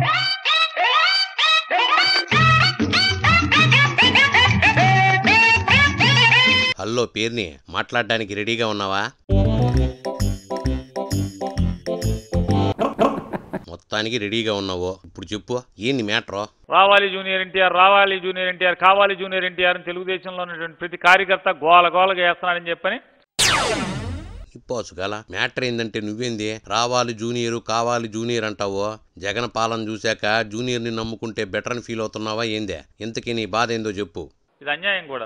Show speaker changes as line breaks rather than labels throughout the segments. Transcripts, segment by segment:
hello పేరుని మాట్లాడడానికి రెడీగా ఉన్నావా మొత్తానికి రెడీగా ఉన్నావు ఇప్పుడు చెప్పు ఏంది మ్యాటర్
రావాలి జూనియర్ ఎన్టీఆర్ రావాలి జూనియర్ ఎన్టీఆర్ కావాలి జూనియర్ ఎన్టీఆర్ అని తెలుగుదేశంలో ఉన్నటువంటి ప్రతి కార్యకర్త గోల గోలగా వేస్తున్నాడని చెప్పని
ఇప్పోసు గల మ్యాటర్ ఏందంటే నువ్వేంది రావాలి జూనియర్ కావాలి జూనియర్ అంటావు జగన్ పాలన చూశాక జూనియర్ని నమ్ముకుంటే బెటర్ అని ఫీల్ అవుతున్నావా ఏందే ఇంతకీ నీ బాధ ఏందో చెప్పు
ఇది అన్యాయం కూడా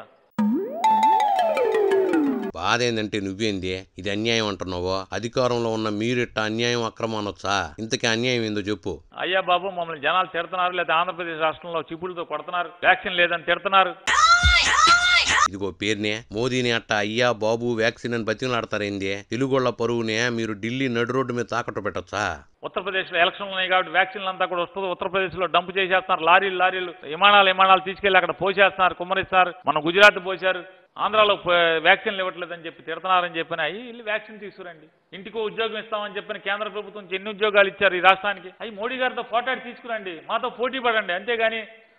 బాధ ఏందంటే నువ్వేంది ఇది అన్యాయం అంటున్నావు అధికారంలో ఉన్న మీరిట్ట అన్యాయం అక్రమం అనొచ్చా ఇంతకీ అన్యాయం ఏందో చెప్పు
అయ్యా బాబు మమ్మల్ని జనాలు తిడుతున్నారు లేదా ఆంధ్రప్రదేశ్ రాష్ట్రంలో చిపులతో కొడుతున్నారు వ్యాక్సిన్ లేదని తిడుతున్నారు
ఇదిగో పేరునే మోదీని అట్ట అయ్యా బాబు వ్యాక్సిన్ అని బతిమలాడతారేంది తెలుగోళ్ల పరువునే మీరు ఢిల్లీ నడు రోడ్డు మీద తాకట్టు పెట్టొచ్చా
ఉత్తరప్రదేశ్ లో ఎలక్షన్లు ఉన్నాయి కాబట్టి వ్యాక్సిన్లు అంతా కూడా వస్తుంది ఉత్తరప్రదేశ్ లో డంప్ చేసేస్తున్నారు లారీలు లారీలు విమానాలు విమానాలు తీసుకెళ్లి అక్కడ పోసేస్తున్నారు కుమ్మరిస్తున్నారు మన గుజరాత్ పోశారు ఆంధ్రాలో పో- వ్యాక్సిన్లు ఇవ్వట్లేదని చెప్పి తిడుతున్నారని చెప్పిన అయ్యి వెళ్ళి వ్యాక్సిన్ తీసుకురండి ఇంటికో ఉద్యోగం ఇస్తామని చెప్పిన కేంద్ర ప్రభుత్వం నుంచి ఎన్ని ఉద్యోగాలు ఇచ్చారు ఈ రాష్ట్రానికి అయ్యి మోడీ గారితో పోటాడి తీసుకురండి మాతో పోటీ పడండి అంతేగాని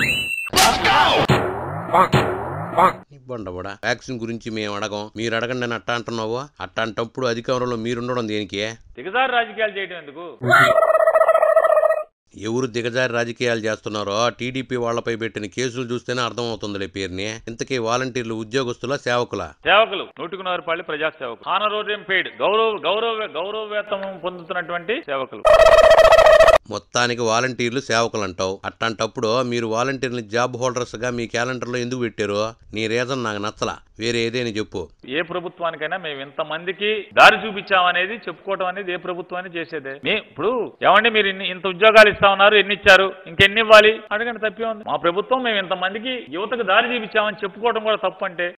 ఇవ్వండి వ్యాక్సిన్ గురించి మేము అడగం మీరు అడగండి అని అట్ట అంటున్నావు అట్టాంటప్పుడు అధికారంలో మీరుండడం దేనికి
దిగజారు రాజకీయాలు చేయడం ఎందుకు
ఎవరు దిగజారి రాజకీయాలు చేస్తున్నారో టీడీపీ వాళ్ళపై పెట్టిన కేసులు చూస్తేనే అర్థమవుతుందిలే పేరుని ఇంతకీ వాలంటీర్లు ఉద్యోగస్తుల సేవకుల
సేవకులు నూటికి నూరు రూపాయలు ప్రజా సేవకులు హానరోరియం పెయిడ్ గౌరవ గౌరవ గౌరవ వేతనం పొందుతున్నటువంటి సేవకులు
మొత్తానికి వాలంటీర్లు సేవకులు అంటావు అట్టాంటప్పుడు మీరు వాలంటీర్ని జాబ్ హోల్డర్స్ గా మీ క్యాలెండర్లో ఎందుకు పెట్టారు నీ రీజన్ నాకు నచ్చలా వేరే ఏదేని చెప్పు
ఏ ప్రభుత్వానికైనా మేము ఇంతమందికి దారి చూపించామనేది చెప్పుకోవడం అనేది ఏ ప్రభుత్వాన్ని చేసేదే మీ ఇప్పుడు ఏమండి మీరు ఇన్ని ఇంత ఉద్యోగాలు ఇస్తా ఉన్నారు ఎన్ని ఇచ్చారు ఇంకెన్ని ఇవ్వాలి అడగండి తప్పే ఉంది మా ప్రభుత్వం మేము ఇంతమందికి యువతకు దారి చూపించామని చెప్పుకోవడం కూడా తప్పు అంటే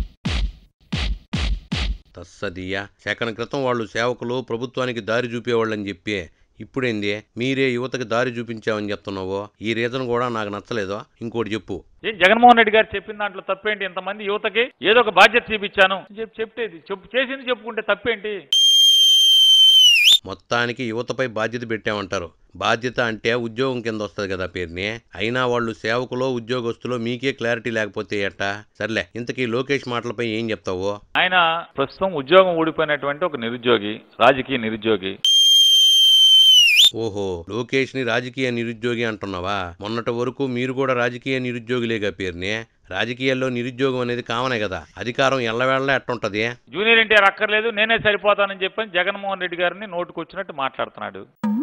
తస్సదియ్యా సెకండ్ క్రితం వాళ్ళు సేవకులు ప్రభుత్వానికి దారి చూపేవాళ్ళని చెప్పి ఇప్పుడేంది మీరే యువతకి దారి చూపించామని చెప్తున్నావు ఈ రీజన్ కూడా నాకు నచ్చలేదు ఇంకోటి చెప్పు
ఏం జగన్మోహన్ రెడ్డి గారు చెప్పిన దాంట్లో తప్పేంటి ఇంతమంది యువతకి ఏదో ఒక బాధ్యత చూపించాను అని చెప్పి చెప్తేది చెప్పు చేసింది చెప్పుకుంటే తప్పేంటి
మొత్తానికి యువతపై బాధ్యత పెట్టామంటారు బాధ్యత అంటే ఉద్యోగం కింద వస్తుంది కదా పేరుని అయినా వాళ్ళు సేవకులో ఉద్యోగస్తులో మీకే క్లారిటీ లేకపోతే ఎట్టా సర్లే ఇంతకీ లోకేష్ మాటలపై ఏం చెప్తావు
ఆయన ప్రస్తుతం ఉద్యోగం ఊడిపోయినటువంటి ఒక నిరుద్యోగి రాజకీయ నిరుద్యోగి
ఓహో లోకేష్ ని రాజకీయ నిరుద్యోగి అంటున్నావా మొన్నటి వరకు మీరు కూడా రాజకీయ నిరుద్యోగులేగా పేరుని రాజకీయాల్లో నిరుద్యోగం అనేది కామనే కదా అధికారం ఎల్లవేళ ఎట్టుంటది
జూనియర్ ఎన్టీఆర్ అక్కర్లేదు నేనే సరిపోతానని చెప్పని జగన్మోహన్ రెడ్డి గారిని నోటుకొచ్చినట్టు మాట్లాడుతున్నాడు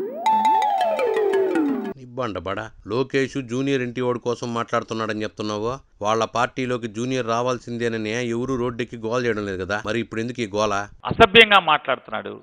ఇబ్బండబడా లోకేష్ జూనియర్ ఇంటి వాడి కోసం మాట్లాడుతున్నాడని చెప్తున్నావు వాళ్ళ పార్టీలోకి జూనియర్ రావాల్సిందేనని ఎవరు రోడ్డెక్కి గోల్ చేయడం లేదు కదా మరి ఇప్పుడు ఎందుకు ఈ గోల
అసభ్యంగా మాట్లాడుతున్నాడు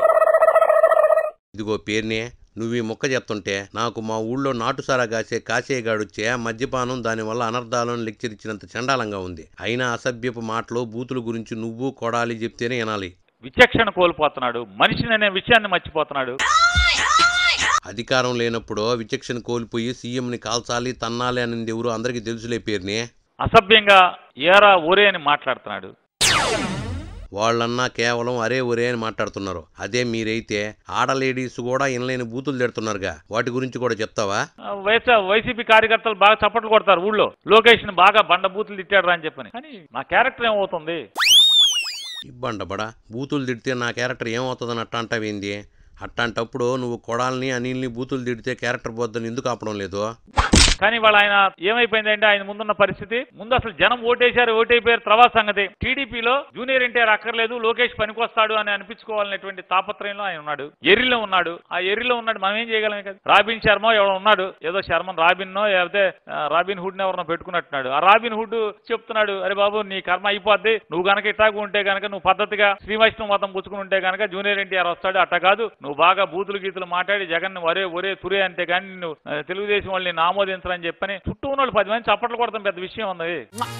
ఇదిగో పేరుని నువ్వు ఈ మొక్క చెప్తుంటే నాకు మా ఊళ్ళో నాటుసారా కాసే కాసేగాడొచ్చే మద్యపానం దానివల్ల అనర్థాలను లెక్చర్ ఇచ్చినంత చండాలంగా ఉంది అయినా అసభ్యపు మాటలు బూతుల గురించి నువ్వు కొడాలి చెప్తేనే వినాలి
విచక్షణ కోల్పోతున్నాడు మనిషిని అనే విషయాన్ని మర్చిపోతున్నాడు
అధికారం లేనప్పుడు విచక్షణ కోల్పోయి సీఎంని కాల్చాలి తన్నాలి అనేది ఎవరు అందరికీ తెలుసులే పేరుని
అసభ్యంగా ఏరా ఊరే అని మాట్లాడుతున్నాడు
వాళ్ళన్నా కేవలం అరే ఒరే అని మాట్లాడుతున్నారు అదే మీరైతే ఆడ లేడీస్ కూడా ఇనలేని బూతులు తిడుతున్నారుగా వాటి గురించి కూడా చెప్తావా
ఆ, వైసా వైసీపీ కార్యకర్తలు బాగా చప్పట్లు కొడతారు ఊళ్ళో లోకేష్ ని బాగా బండబూతులు తిట్టాడు రా అని చెప్పని కానీ నా క్యారెక్టర్ ఏమవుతుంది
ఇబ్బండబడా బూతులు తిడితే నా క్యారెక్టర్ ఏమవుతుందని అట్ట అంటావేంది అట్టాంటప్పుడు నువ్వు కొడాలని అనిల్ని బూతులు తిడితే క్యారెక్టర్ పోద్దని ఎందుకు ఆపడం లేదు
కానీ వాళ్ళ ఆయన ఏమైపోయిందంటే ఆయన ముందున్న పరిస్థితి ముందు అసలు జనం ఓటేశారు ఓటైపోయారు తర్వాత సంగతి టీడీపీలో జూనియర్ ఎన్టీఆర్ అక్కర్లేదు లోకేష్ పనికొస్తాడు అని అనిపించుకోవాలనేటువంటి తాపత్రయంలో ఆయన ఉన్నాడు ఎర్రిలో ఉన్నాడు ఆ ఎర్రిలో ఉన్నాడు మనం ఏం చేయగలం కదా రాబిన్ శర్మ ఎవడో ఉన్నాడు ఏదో శర్మన్ రాబిన్ నో లేకపోతే ఆ, రాబిన్ హుడ్ ఎవరినో పెట్టుకున్నట్టున్నాడు ఆ రాబిన్ హుడ్ చెప్తున్నాడు అరే బాబు నీ కర్మ అయిపోద్ది నువ్వు గనక ఇట్టాగు ఉంటే గనక నువ్వు పద్ధతిగా శ్రీ వైష్ణవ మతం పుచ్చుకుని ఉంటే గనక జూనియర్ ఎన్టీఆర్ వస్తాడు అట్ట కాదు నువ్వు బాగా బూతులు గీతులు మాట్లాడి జగన్ ఒరే ఒరే తురే అంతే కానీ నిన్ను ఆ, తెలుగుదేశం వాళ్ళని నిన్ను ఆమోదించరని చెప్పని చుట్టూ ఉన్న వాళ్ళు పది మంది చప్పట్లు కొడతాం పెద్ద విషయం ఉంది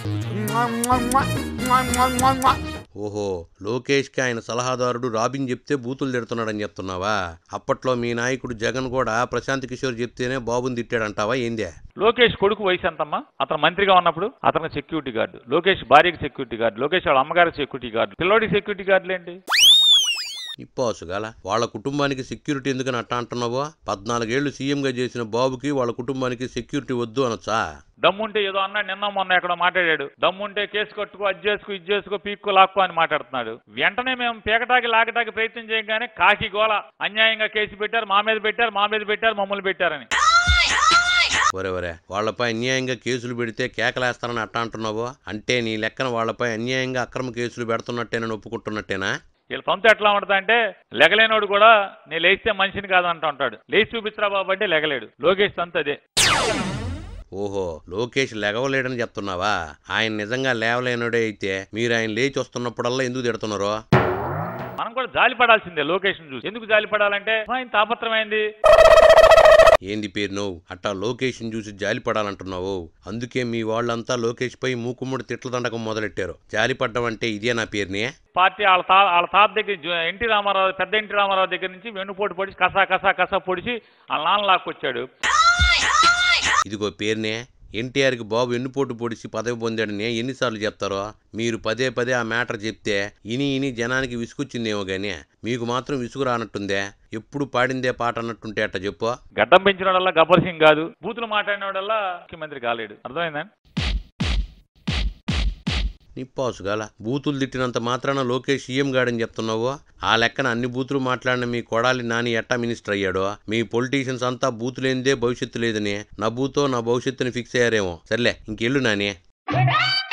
ఓహో లోకేష్కి ఆయన సలహాదారుడు రాబిన్ చెప్తే బూతులు తిడుతున్నాడని చెప్తున్నావా అప్పట్లో మీ నాయకుడు జగన్ కూడా ప్రశాంత్ కిషోర్ చెప్తేనే బాబుని తిట్టాడంటావా ఏందే
లోకేష్ కొడుకు వయసు ఎంతమ్మా అతను మంత్రిగా ఉన్నప్పుడు అతనికి సెక్యూరిటీ గార్డు లోకేష్ భార్యకి సెక్యూరిటీ గార్డు లోకేష్ వాళ్ళ అమ్మగారికి సెక్యూరిటీ గార్డు పిల్లోడికి సెక్యూరిటీ గార్డులు ఏంటి
నిప్పాసుగాల వాళ్ళ కుటుంబానికి సెక్యూరిటీ ఎందుకని అట్ట అంటున్నావో పద్నాలుగేళ్లు సీఎంగా చేసిన బాబుకి వాళ్ళ కుటుంబానికి సెక్యూరిటీ వద్దు అనొచ్చా
దమ్ముంటే ఏదో అన్నాడు నిన్న మొన్న ఎక్కడ మాట్లాడాడు దమ్ముంటే కేసు కట్టుకో అది చేసుకో ఇది చేసుకో పీక్కో లాక్కో అని మాట్లాడుతున్నాడు వెంటనే మేము పీకటాకి లాగటాకి ప్రయత్నం చేయగానే కాకి గోల అన్యాయంగా కేసు పెట్టారు మా మీద పెట్టారు మా మీద పెట్టారు మమ్మల్ని పెట్టారని
ఒరే ఒరే వాళ్ళపై అన్యాయంగా కేసులు పెడితే కేకలేస్తారని అట్ట అంటున్నావో అంటే నీ లెక్కన వాళ్ళపై అన్యాయంగా అక్రమ కేసులు పెడుతున్నట్టేనని ఒప్పుకుంటున్నట్టేనా
వీళ్ళ సొంత ఎట్లా ఉంటుందంటే లెగలేనోడు కూడా నేను లేస్తే మనిషిని కాదంటూ ఉంటాడు లేచి చూపించరా బాబు అంటే లెగలేడు లోకేష్ సొంత అదే
ఓహో లోకేష్ లెగవలేడని చెప్తున్నావా ఆయన నిజంగా లేవలేనుడే అయితే మీరు ఆయన లేచి వస్తున్నప్పుడల్లా ఎందుకు తిడుతున్నారో
మనం కూడా జాలి పడాల్సిందే లోకేష్ చూసి ఎందుకు జాలి పడాలంటే ఆయన తాపత్రమైంది
ఏంది పేరు నువ్వు అట్టా లోకేష్ని చూసి జాలి పడాలంటున్నావు అందుకే మీ వాళ్ళంతా లోకేష్ పై మూకుమ్మడి తిట్ల దండకం మొదలెట్టారు జాలి పడ్డం అంటే ఇదే నా పేరుని
పార్టీ వాళ్ళ తా వాళ్ళ తాత దగ్గర జు- ఎన్టీ రామారావు పెద్ద ఎన్టీ రామారావు దగ్గర నుంచి వెన్నుపోటు పొడిచి కసా కసా కసా పొడిచి వాళ్ళ నాన్న లాక్కొచ్చాడు
ఇదిగో పేరునే ఎన్టీఆర్కి బాబు ఎన్నుపోటు పొడిచి పదవి పొందాడని ఎన్నిసార్లు చెప్తారో మీరు పదే పదే ఆ మ్యాటర్ చెప్తే ఇని ఇని జనానికి విసుకొచ్చిందేమో గానీ మీకు మాత్రం విసుగు రానట్టుందే ఎప్పుడు పాడిందే పాట అన్నట్టుంటే అట్ట చెప్పు
గడ్డం పెంచినోడల్లా గబ్బర్ సింగ్ కాదు బూతులు మాట్లాడినోడల్లా ముఖ్యమంత్రి కాలేడు అర్థమైందండి
నిప్పాసుగాల బూతులు తిట్టినంత మాత్రాన లోకేష్ సీఎం గాడని చెప్తున్నావు ఆ లెక్కన అన్ని బూతులు మాట్లాడిన మీ కొడాలి నాని ఎట్టా మినిస్టర్ అయ్యాడో మీ పొలిటీషియన్స్ అంతా బూతులేందే భవిష్యత్తు లేదని నా బూతో నా భవిష్యత్తుని ఫిక్స్ అయ్యారేమో సర్లే ఇంకెళ్ళు నాని